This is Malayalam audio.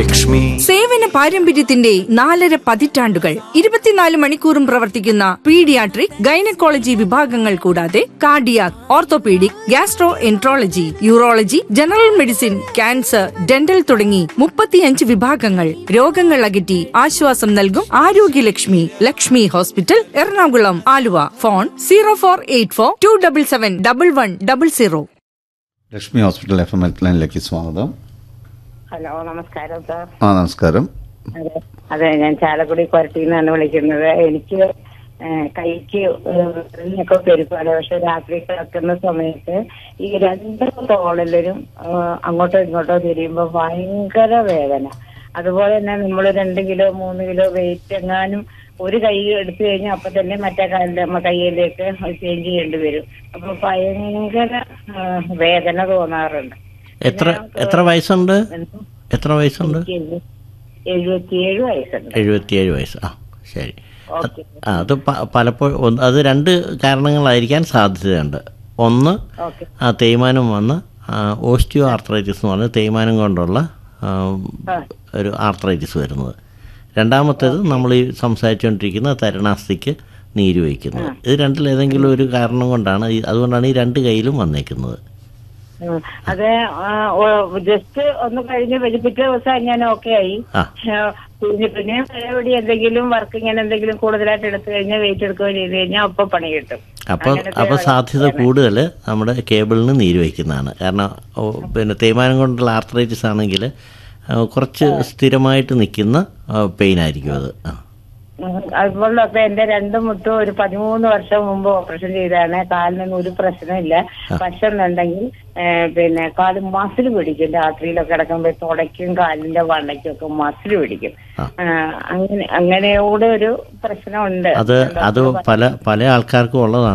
ലക്ഷ്മി സേവന പാരമ്പര്യത്തിന്റെ നാലര പതിറ്റാണ്ടുകൾ ഇരുപത്തിനാല് മണിക്കൂറും പ്രവർത്തിക്കുന്ന പീഡിയാട്രിക് ഗൈനക്കോളജി വിഭാഗങ്ങൾ കൂടാതെ cardiac orthopaedic gastroenterology urology general medicine cancer dental തുടങ്ങി മുപ്പത്തിയഞ്ച് വിഭാഗങ്ങൾ രോഗങ്ങൾ അകറ്റി ആശ്വാസം നൽകും Arogyalakshmi Lakshmi hospital Ernakulam Aluva phone zero four eight four two double seven double one double zero Lakshmi hospital F M health ലൈനിലേക്ക് സ്വാഗതം ഹലോ നമസ്കാരം സാർ ആ നമസ്കാരം അതെ അതെ ഞാൻ ചാലക്കുടി കൊരട്ടിയിൽ നിന്നാണ് വിളിക്കുന്നത് എനിക്ക് ഏഹ്, കൈക്ക് ഒക്കെ പെരുപ്പാണ് പക്ഷെ രാത്രി കിടക്കുന്ന സമയത്ത് ഈ രണ്ട് തോളിലും ഏഹ്, അങ്ങോട്ടോ ഇങ്ങോട്ടോ തിരിയുമ്പോൾ ഭയങ്കര വേദന അതുപോലെ തന്നെ നമ്മൾ രണ്ട് കിലോ മൂന്ന് കിലോ വെയിറ്റ് എങ്ങാനും ഒരു കൈ എടുത്തു കഴിഞ്ഞാൽ അപ്പൊ തന്നെ മറ്റേ കാലിന്റെ നമ്മ കൈയിലേക്ക് ചേഞ്ച് ചെയ്യേണ്ടി വരും അപ്പൊ ഭയങ്കര ഏഹ്, വേദന തോന്നാറുണ്ട് എത്ര എത്ര വയസ്സുണ്ട് എത്ര വയസ്സുണ്ട് എനിക്ക് എഴുപ- എഴുപത്തിയേഴ് വയസ്സുണ്ട് എഴുപത്തിയേഴ് വയസ്സ് ആ ശരി ഓക്കെ ആ അത് പ- പലപ്പോഴും ഒന്ന് അത് രണ്ട് കാരണങ്ങളായിരിക്കാൻ സാധ്യതയുണ്ട് ഒന്ന് ഓക്കെ ആ തേയ്മാനം വന്ന് ഓസ്റ്റിയോ ആർത്രൈറ്റിസ് എന്ന് പറഞ്ഞ തേയ്മാനം കൊണ്ടുള്ള ആ, ഒരു ആർത്രൈറ്റിസ് വരുന്നത് രണ്ടാമത്തേത് നമ്മൾ ഈ സംസാരിച്ചുകൊണ്ടിരിക്കുന്ന തരണാസ്ഥിക്ക് നീര് വയ്ക്കുന്നത് ഇത് രണ്ടിലേതെങ്കിലും ഒരു കാരണം കൊണ്ടാണ് ഈ- അതുകൊണ്ടാണ് ഈ രണ്ട് കൈയിലും വന്നേക്കുന്നത് ഉം. അത് ജസ്റ്റ് ഒന്ന് കഴിഞ്ഞ് ഒരു പിറ്റേ ദിവസം ഞാൻ ഓക്കെ ആയി ആ. ആ, പിന്നെ പിന്നെ എവിടെ എന്തെങ്കിലും വർക്ക് ഇങ്ങനെ എന്തെങ്കിലും കൂടുതലായിട്ട് എടുത്തു കഴിഞ്ഞാൽ വെയിറ്റ് എടുക്കുകയോ ചെയ്ത് കഴിഞ്ഞാൽ ഒപ്പം പണി കിട്ടും അപ്പോൾ അങ്ങനത്തെ അപ്പോൾ ഒരു സാധ്യത കൂടുതൽ നമ്മുടെ കേബിളിന് നീര് വയ്ക്കുന്നതാണ് കാരണം ഓ, പിന്നെ തേയ്മാനം കൊണ്ടുള്ള ആർത്രൈറ്റിസ് ആണെങ്കിൽ ആ, കുറച്ച് സ്ഥിരമായിട്ട് നിൽക്കുന്ന പെയിൻ ആയിരിക്കും അത് ആ ഉം. അതുപോലൊക്കെ എന്റെ രണ്ട് മുട്ടും ഒരു പതിമൂന്ന് വർഷം മുമ്പ് ഓപ്പറേഷൻ ചെയ്തതാണ് കാലിനൊന്നും ഒരു പ്രശ്നമില്ല പക്ഷെ എന്നുണ്ടെങ്കിൽ ഏഹ്, പിന്നെ കാല് മസിൽ പിടിക്കും രാത്രിയിലൊക്കെ കിടക്കുമ്പോൾ തുടയ്ക്കും കാലിന്റെ വണ്ണയ്ക്കും ഒക്കെ മസിൽ പിടിക്കും ആ. ആ, അങ്ങനെ അങ്ങനെയോടെ ഒരു പ്രശ്നമുണ്ട് അത് അത് പല പല ആൾക്കാർക്കും ഉള്ളതാണ്